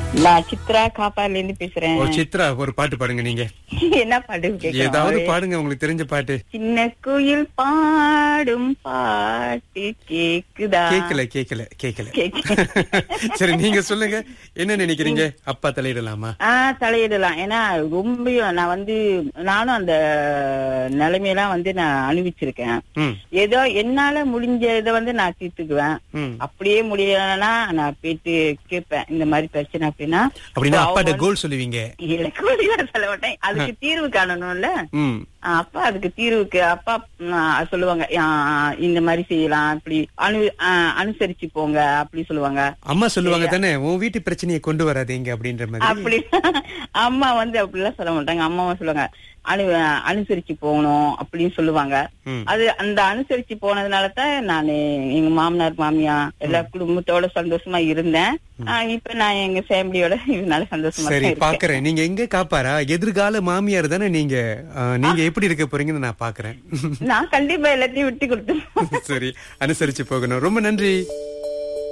நான் சித்ரா காப்பால இருந்து பேசுறேன் ஓ சித்ரா ஒரு பாட்டு பாடுங்க நீங்க என்ன பாட்டு ஏதாவது கேட்கலாம் பாடுங்க உங்களுக்கு தெரிஞ்ச பாட்டு சின்ன குயில் பாடும் பாட்டு கேக்குதா கேக்கல கேக்கல கேக்கல கேக்கு- சரி நீங்க சொல்லுங்க என்ன நினைக்கிறீங்க அப்பா தலையிடலாமா ஆஹ் தலையிடலாம் ஏன்னா ரொம்ப நான் வந்து நானும் அந்த நிலைமையெல்லாம் வந்து நான் அனுபவிச்சிருக்கேன் ம் ஏதோ என்னால முடிஞ்ச இதை வந்து நான் தீர்த்துக்குவேன் ம் அப்படியே முடியலன்னா நான் போயிட்டு கேட்பேன் இந்த மாதிரி பிரச்சனை அப்படின்னா அப்படின்னா அவங்க அப்பாட்ட வந்து- கோல் சொல்லுவீங்க எனக்கு வழியா சொல்ல மாட்டேன் அதுக்கு தீர்வு காணணும்ல ம் ஆஹ் அப்பா அதுக்கு தீர்வுக்கு அப்பா ஆஹ் சொல்லுவாங்க ஆஹ் இந்த மாதிரி செய்யலாம் அப்படி அனு ஆஹ் அனுசரிச்சு போங்க அப்படி சொல்லுவாங்க அம்மா சொல்லுவாங்க தானே உன் வீட்டு பிரச்சனையை கொண்டு வராதீங்க அப்படின்ற மாதிரி அப்படி அம்மா வந்து அப்படிலாம் சொல்ல மாட்டாங்க அம்மாவும் சொல்லுவாங்க அனு அனுசரிச்சு போகணும் அப்படின்னு சொல்லுவாங்க ம். அது அந்த அனுசரிச்சு போனதுனால தான் நான் எங்க மாமனார் மாமியா எல்லா குடும்பத்தோட சந்தோஷமா இருந்தேன் ஆஹ் இப்ப நான் எங்க ஃபேமிலியோட இதனால சந்தோஷமா தான் சரி இருக்கேன் பாக்குறேன் நீங்க எங்க காப்பாரா எதிர்கால மாமியார் தானே நீங்க ஆ, நீங்க எப்படி இருக்க போறீங்கன்னு நான் பாக்குறேன் நான் கண்டிப்பா எல்லாத்தையும் விட்டு கொடுத்து சரி அனுசரிச்சு போகணும் ரொம்ப நன்றி